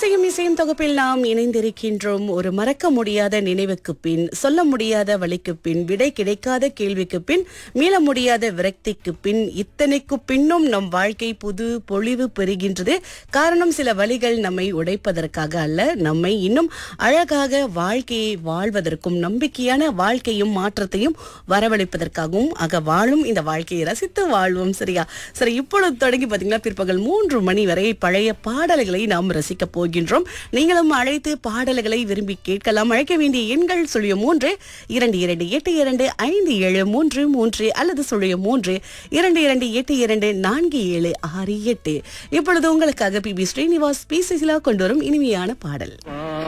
இசையும் இசையும் தொகுப்பில் நாம் இணைந்திருக்கின்றோம் ஒரு மறக்க முடியாத நினைவுக்கு பின் சொல்ல முடியாத வழிக்கு பின் விடை கிடைக்காத கேள்விக்கு பின் மீள முடியாத விரக்திக்கு பின் இத்தனைக்கு பின்னும் நம் வாழ்க்கை புது பொலிவு பெறுகின்றது காரணம் சில வழிகள் நம்மை உடைப்பதற்காக அல்ல நம்மை இன்னும் அழகாக வாழ்க்கையை வாழ்வதற்கும் நம்பிக்கையான வாழ்க்கையும் மாற்றத்தையும் வரவழைப்பதற்காகவும் ஆக வாழும் இந்த வாழ்க்கையை ரசித்து வாழ்வோம் சரியா சரி இப்பொழுது தொடங்கி பாத்தீங்கன்னா பிற்பகல் மூன்று மணி வரை பழைய பாடல்களை நாம் ரசிக்க போகின்றோம் நீங்களும் அழைத்து பாடல்களை விரும்பி கேட்கலாம் அழைக்க வேண்டிய எண்கள் சுழிய மூன்று இரண்டு இரண்டு எட்டு இரண்டு ஐந்து ஏழு மூன்று மூன்று அல்லது சுழிய மூன்று இரண்டு இரண்டு எட்டு இரண்டு நான்கு ஏழு ஆறு எட்டு இப்பொழுது உங்களுக்காக P B Srinivas P Susheela கொண்டு வரும் இனிமையான பாடல்